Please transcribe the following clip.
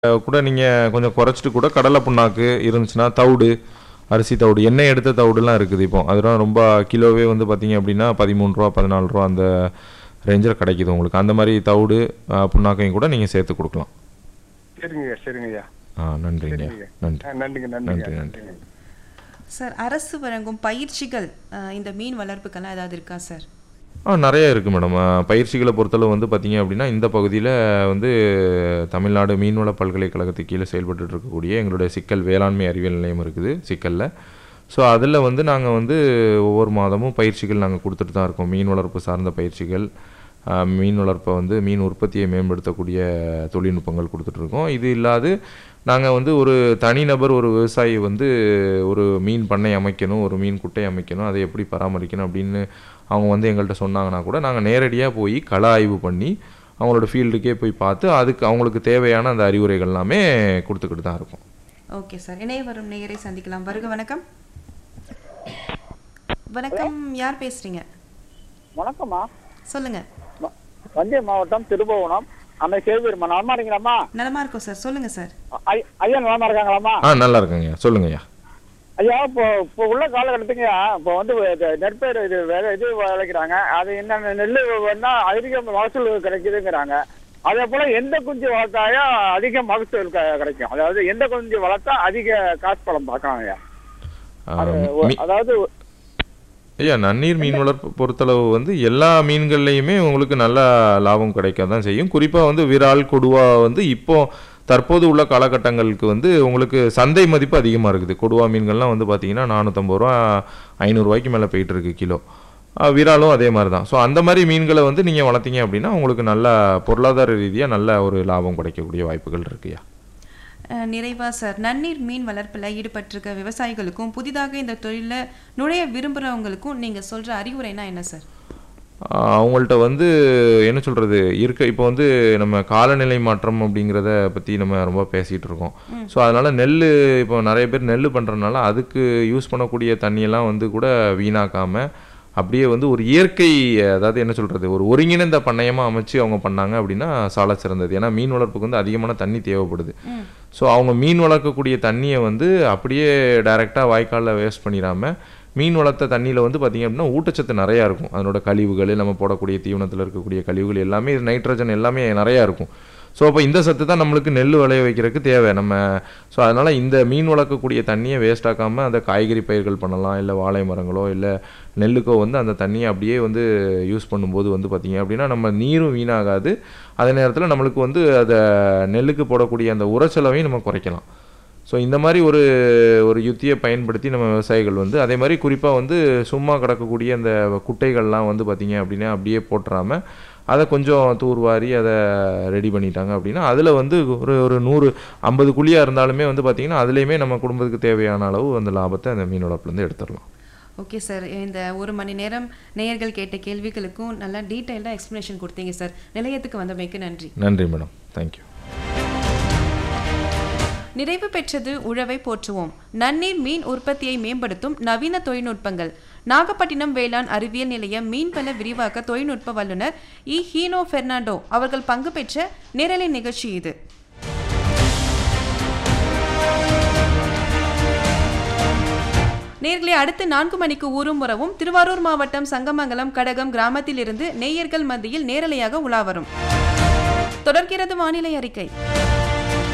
கூட நீங்கள் கொஞ்சம் குறைச்சிட்டு கூட கடலை புண்ணாக்கு இருந்துச்சுன்னா தவிடு அரிசி தவிடு எண்ணெய் எடுத்த தவிடுலாம் இருக்குது இப்போ அதெல்லாம் ரொம்ப கிலோவே வந்து பார்த்தீங்க அப்படின்னா பதிமூணு ரூபா பதினாலு ரூபா அந்த ரேஞ்சில் கிடைக்குது உங்களுக்கு அந்த மாதிரி தவிடு அஹ், புண்ணாக்கையும் கூட நீங்கள் சேர்த்து கொடுக்கலாம் சரிங்கய்யா சரிங்கய்யா ஆ நன்றிங்க சரிங்க. நன்றி ஆ, நன்றிங்க நன்றிங்க நன்றி, நன்றி. நன்றிங்க. சார் அரசு வழங்கும் பயிற்சிகள் அஹ், இந்த மீன் வளர்ப்புக்கெல்லாம் ஏதாவது இருக்கா சார் ஆ நிறைய இருக்குது மேடம் பயிற்சிகளை பொறுத்தளவு வந்து பார்த்தீங்க அப்படின்னா இந்த பகுதியில் வந்து தமிழ்நாடு மீன்வள பல்கலைக்கழகத்துக்கு கீழே செயல்பட்டு இருக்கக்கூடிய எங்களுடைய சிக்கல் வேளாண்மை அறிவியல் நிலையம் இருக்குது சிக்கலில் ஸோ அதில் வந்து நாங்கள் வந்து ஒவ்வொரு மாதமும் பயிற்சிகள் நாங்கள் கொடுத்துட்டு தான் இருக்கோம் மீன் வளர்ப்பு சார்ந்த பயிற்சிகள் ஆ, மீன் வளர்ப்பை வந்து மீன் உற்பத்தியை மேம்படுத்தக்கூடிய தொழில்நுட்பங்கள் கொடுத்துட்ருக்கோம் இது இல்லாது நாங்கள் வந்து ஒரு தனிநபர் ஒரு விவசாயி வந்து ஒரு மீன் பண்ணை அமைக்கணும் ஒரு மீன் குட்டை அமைக்கணும் அதை எப்படி பராமரிக்கணும் அப்படின்னு அவங்க வந்து எங்கள்கிட்ட சொன்னாங்கன்னா கூட நாங்கள் நேரடியாக போய் கள ஆய்வு பண்ணி அவங்களோட ஃபீல்டுக்கே போய் பார்த்து அதுக்கு அவங்களுக்கு தேவையான அந்த அறிவுரைகள் எல்லாமே கொடுத்துக்கிட்டு தான் இருக்கோம் ஓகே சார் இணைய வரும் நேயரை சந்திக்கலாம் வருக வணக்கம் வணக்கம் யார் பேசுறீங்க வணக்கம்மா சொல்லுங்க வ- தஞ்சை மாவட்டம் திருபுவனம் அன்னை சேவியர்மா நலமா இருக்கீங்களாம்மா நலமா இருக்கோம் சார் சொல்லுங்க சார் அ- ஐ- ஐயா நலமா இருக்காங்களாம்மா ஆ நல்லா இருக்குங்க சொல்லுங்கய்யா ஐயா இப்போ இப்போ உள்ள காலகட்டத்துக்கு இப்போ வந்து இது நெற்பயிர் இது வேற இது விளைக்கிறாங்க அது என்ன நெல் வேணா அதிக மகசூல் கிடைக்குதுங்கிறாங்க அதே போல எந்த குஞ்சு வளர்த்தாயா அதிக மகசூல் க- கிடைக்கும் அதாவது எந்த குஞ்சு வளர்த்தா அதிக காசு பழம் பார்க்கலாம் ஐயா ஆ, அது ஒ- மீ- அதாவது ஐயா நன்னீர் மீன் வளர்ப்பு பொறுத்தளவு வந்து எல்லா மீன்கள்லையுமே உங்களுக்கு நல்ல லாபம் கிடைக்க தான் செய்யும் குறிப்பாக வந்து விரால் கொடுவா வந்து இப்போ தற்போது உள்ள காலகட்டங்களுக்கு வந்து உங்களுக்கு சந்தை மதிப்பு அதிகமாக இருக்குது கொடுவா மீன்கள்லாம் வந்து பார்த்தீங்கன்னா நானூற்றம்பது ரூபா ஐநூறுரூவாய்க்கு மேலே போயிட்டு இருக்கு கிலோ ஆ, விராலும் அதே மாதிரி தான் ஸோ அந்த மாதிரி மீன்களை வந்து நீங்கள் வளர்த்தீங்க அப்படின்னா உங்களுக்கு நல்ல பொருளாதார ரீதியாக நல்ல ஒரு லாபம் கிடைக்கக்கூடிய வாய்ப்புகள் இருக்குயா அஹ், நிறைவா சார் நன்னீர் மீன் வளர்ப்பில் ஈடுபட்டிருக்க விவசாயிகளுக்கும் புதிதாக இந்த தொழிலில் நுழைய விரும்புகிறவங்களுக்கும் நீங்கள் சொல்கிற அறிவுரைனா என்ன சார் ஆஹ் அவங்கள்ட்ட வந்து என்ன சொல்கிறது இருக்க இப்போ வந்து நம்ம காலநிலை மாற்றம் அப்படிங்கிறத பற்றி நம்ம ரொம்ப பேசிகிட்டு இருக்கோம் ஸோ அதனால் நெல் இப்போ நிறைய பேர் நெல் பண்ணுறதுனால அதுக்கு யூஸ் பண்ணக்கூடிய தண்ணியெல்லாம் வந்து கூட வீணாக்காமல் அப்படியே வந்து ஒரு இயற்கை அதாவது என்ன சொல்கிறது ஒரு ஒருங்கிணைந்த பண்ணையமாக அமைச்சு அவங்க பண்ணாங்க அப்படின்னா சால சிறந்தது ஏன்னா மீன் வளர்ப்புக்கு வந்து அதிகமான தண்ணி தேவைப்படுது ஸோ அவங்க மீன் வளர்க்கக்கூடிய தண்ணியை வந்து அப்படியே டைரெக்டாக வாய்க்காலில் வேஸ்ட் பண்ணிடாமல் மீன் வளர்த்த தண்ணியில் வந்து பார்த்திங்க அப்படின்னா ஊட்டச்சத்து நிறையா இருக்கும் அதனோட கழிவுகள் நம்ம போடக்கூடிய தீவனத்தில் இருக்கக்கூடிய கழிவுகள் எல்லாமே நைட்ரஜன் எல்லாமே நிறையா இருக்கும் ஸோ அப்போ இந்த சத்து தான் நம்மளுக்கு நெல் விளைய வைக்கிறதுக்கு தேவை நம்ம ஸோ அதனால் இந்த மீன் வளர்க்கக்கூடிய தண்ணியை வேஸ்ட் ஆக்காமல் அந்த காய்கறி பயிர்கள் பண்ணலாம் இல்லை வாழை மரங்களோ இல்லை நெல்லுக்கோ வந்து அந்த தண்ணியை அப்படியே வந்து யூஸ் பண்ணும்போது வந்து பார்த்திங்க அப்படின்னா நம்ம நீரும் வீணாகாது அதே நேரத்தில் நம்மளுக்கு வந்து அதை நெல்லுக்கு போடக்கூடிய அந்த உரச்செலவையும் நம்ம குறைக்கலாம் ஸோ இந்த மாதிரி ஒரு ஒரு யுத்தியை பயன்படுத்தி நம்ம விவசாயிகள் வந்து அதே மாதிரி குறிப்பாக வந்து சும்மா கிடக்கக்கூடிய அந்த குட்டைகள்லாம் வந்து பார்த்திங்க அப்படின்னா அப்படியே போட்டுறாம அதை கொஞ்சம் தூர்வாரி அதை ரெடி பண்ணிட்டாங்க அப்படின்னா அதில் வந்து ஒரு ஒரு நூறு ஐம்பது குழியாக இருந்தாலுமே வந்து பார்த்திங்கன்னா அதுலேயுமே நம்ம குடும்பத்துக்கு தேவையான அளவு அந்த லாபத்தை அந்த மீன் வளர்ப்புலேருந்து எடுத்துடலாம் ஓகே சார் இந்த ஒரு மணி நேரம் நேயர்கள் கேட்ட கேள்விகளுக்கும் நல்லா டீட்டெயில்டாக எக்ஸ்ப்ளனேஷன் கொடுத்தீங்க சார் நிலையத்துக்கு வந்தமைக்கு நன்றி நன்றி மேடம் தேங்க்யூ நிறைவு பெற்றது உழவை போற்றுவோம் நன்னீர் மீன் உற்பத்தியை மேம்படுத்தும் நவீன தொழில்நுட்பங்கள் நாகப்பட்டினம் வேளாண் அறிவியல் நிலைய மீன்வள விரிவாக்க தொழில்நுட்ப வல்லுநர் இ ஹீனோ பெர்னாண்டோ அவர்கள் பங்கு பெற்ற நேரலை நிகழ்ச்சி இது நேர்களே அடுத்து நான்கு மணிக்கு ஊரும் உறவும் திருவாரூர் மாவட்டம் சங்கமங்கலம் கடகம் கிராமத்திலிருந்து நேயர்கள் மத்தியில் நேரலையாக உலா வரும் தொடர்கிறது வானிலை அறிக்கை